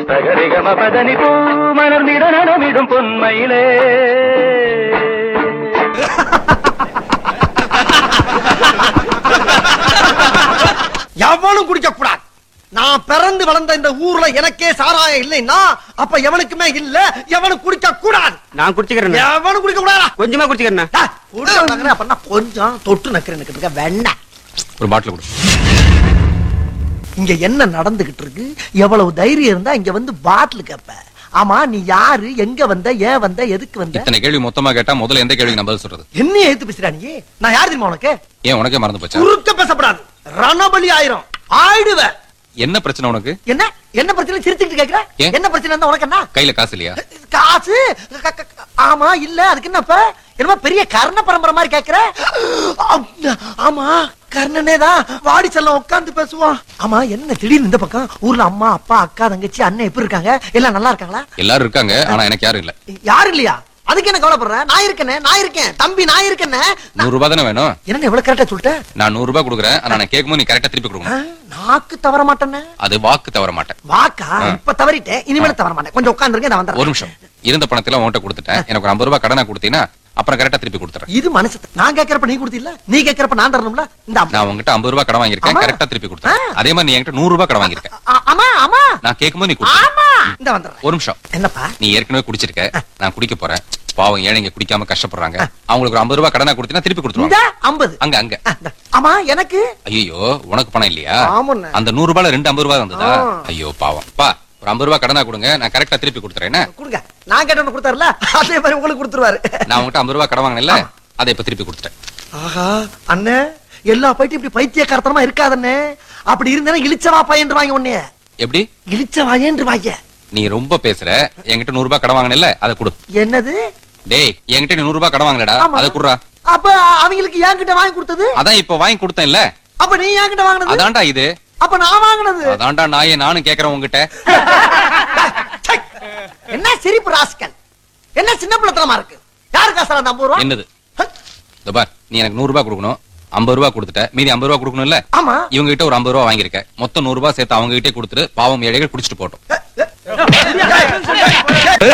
சகரிகம பதனி பூ மலர்ந்திட நனமிடும் பொன்மயிலே எவனும் குடிக்க கூடாது நான் பிறந்து வளர்ந்த இந்த ஊர்ல எனக்கே சாராயம் இல்லைன்னா அப்ப எவனுக்குமே இல்ல எவனும் குடிக்க கூடாது நான் குடிச்சுக்கிறேன் எவனும் குடிக்க கூடாதா கொஞ்சமா குடிச்சுக்கிறேன் டா, குடிக்க கூடாதுன்னா அப்படின்னா கொஞ்சம் தொட்டு நக்கிறேன்னு வெண்ணெய் ஒரு பாட்டில் கொடு இங்க என்ன நடந்துகிட்டு இருக்கு எவ்வளவு தைரியம் இருந்தா இங்க வந்து பாட்டில் கேப்ப ஆமா நீ யாரு எங்க வந்த ஏன் வந்த எதுக்கு வந்த இத்தனை கேள்வி மொத்தமா கேட்டா முதல்ல எந்த கேள்விக்கு நான் பதில் சொல்றது என்ன ஏத்து பேசுறா நீ நான் யார் தெரியுமா உனக்கு ஏன் உனக்கே மறந்து போச்சா குறுக்க பேசப்படாது ரணபலி ஆயிரும் ஆயிடுவ என்ன பிரச்சனை உனக்கு என்ன என்ன பிரச்சனை சிரிச்சுக்கிட்டு கேக்குற ஏன்? என்ன பிரச்சனை இருந்தா உனக்கு என்ன கையில காசு இல்லையா காசு க- க- க- ஆமா இல்ல அதுக்கு என்னப்ப என்னமோ பெரிய கர்ண பரம்பரை மாதிரி கேக்குற ஆம், ஆமா கர்ணனே தான் வாடி செல்லம் உட்கார்ந்து பேசுவான் ஆமா என்ன திடீர்னு இந்த பக்கம் ஊர்ல அம்மா அப்பா அக்கா தங்கச்சி அண்ணன் எப்படி இருக்காங்க எல்லாம் நல்லா இருக்காங்களா எல்லாரும் இருக்காங்க ஆனா எனக்கு யாரும் இல்ல யாரு இல்லையா அதுக்கு என்ன கவலைப்படுற நான் இருக்கேனே நான் இருக்கேன் தம்பி நான் இருக்கேனே நூறு ரூபாய் தானே வேணும் என்ன இவ்வளவு கரெக்டா சொல்லிட்டேன் நான் நூறு ரூபாய் கொடுக்குறேன் ஆனா நான் கேட்கும்போது நீ கரெக்டா திருப்பி கொடுக்கணும் நாக்கு தவற மாட்டேனே அது வாக்கு தவற மாட்டேன் வாக்கா இப்ப தவறிட்டேன் இனிமேல தவற மாட்டேன் கொஞ்சம் உட்கார்ந்துருங்க நான் ஒரு வந்துடுறேன் நிமிஷம் இருந்த பணத்துல உன்கிட்ட கொடுத்துட்டேன் எனக்கு ஒரு ஐம்பது ரூபாய் கடனா கொடுத்தீங்கன்னா அப்புறம் கரெக்டா திருப்பி கொடுத்துறேன் இது மனசு நான் கேக்குறப்ப நீ கொடுத்தில்ல நீ கேக்குறப்ப நான் தரணும்ல இந்த அம்மா. நான் உங்ககிட்ட ஐம்பது ரூபாய் கடன் வாங்கியிருக்கேன் ஆமா. கரெக்டா திருப்பி கொடுத்தேன் அதே மாதிரி நீ என்கிட்ட நூறு ரூபாய் கடன் வாங்கியிருக்கேன் ஆ- ஆமா ஆமா நான் கேட்கும்போது நீ கொடுத்த ஆமா இந்த வந்துடுறேன் ஒரு நிமிஷம் என்னப்பா நீ ஏற்கனவே குடிச்சிருக்க நான் குடிக்க போறேன் பாவம் ஏழைங்க குடிக்காம கஷ்டப்படுறாங்க அவங்களுக்கு ஒரு ஐம்பது ரூபாய் கடனா கொடுத்தீங்கன்னா திருப்பி இந்த கொடுத்துருவாங்க ஐம்பது அங்க அங்க ஆமா எனக்கு ஐயோ உனக்கு பணம் இல்லையா ஆமாண்ணே. அந்த நூறு ரூபாய்ல ரெண்டு ஐம்பது ரூபாய் வந்ததா ஆ. ஐயோ பாவம் பா ஒரு ஐம்பது ரூபாய் கடனா கொடுங்க நான் கரெக்டா திருப்பி கொடுத்துறேன் என்ன? கொடுங்க நான் கேட்டவன கொடுத்தாருல அதே மாதிரி உங்களுக்கு கொடுத்துருவாரு நான் உங்ககிட்ட ஐம்பது ரூபாய் கடன் வாங்கினேன்ல அதை இப்ப திருப்பி கொடுத்துட்டேன் ஆஹா அண்ணே எல்லா பைட்டும் இப்படி பைத்தியக்காரத்தனமா இருக்காதண்ணே அப்படி இருந்தா இழிச்சவா பையன் வாங்க உன்னைய எப்படி இழிச்சவாயன்று வாங்க நீ ரொம்ப பேசுற என்கிட்ட நூறு ரூபாய் கடன் வாங்கினேன்ல அதை கொடு என்னது டேய் என்கிட்ட நீ நூறு ரூபாய் கடன் வாங்கினடா ஆமா. அதை குடுறா அப்ப அவங்களுக்கு என்கிட்ட வாங்கி கொடுத்தது அதான் இப்ப வாங்கி கொடுத்தேன்ல அப்ப நீ என்கிட்ட வாங்கினது அதான்டா இது அப்ப நான் வாங்கினது அதான்டா நாயே நானும் கேக்குறேன் உங்ககிட்ட சை! என்ன சிரிப்பு ராஸ்கல் என்ன சின்ன பிள்ளைத்தனமா இருக்கு யாரு காசா அந்த ஐம்பது ரூபா என்னது இதோ பார் நீ எனக்கு நூறு ரூபாய் கொடுக்கணும் ஐம்பது ரூபாய் கொடுத்துட்ட மீதி ஐம்பது ரூபாய் கொடுக்கணும்ல ஆமா இவங்க கிட்ட ஒரு ஐம்பது ரூபாய் வாங்கியிருக்க மொத்தம் நூறு ரூபாய் சேர்த்து அவங்க கிட்டே கொடுத்துட்டு பாவம் ஏழைகள் குடிச்சிட்டு போட்டோம் ஏய், ஏய், ஏய், ஏய், ஏய்,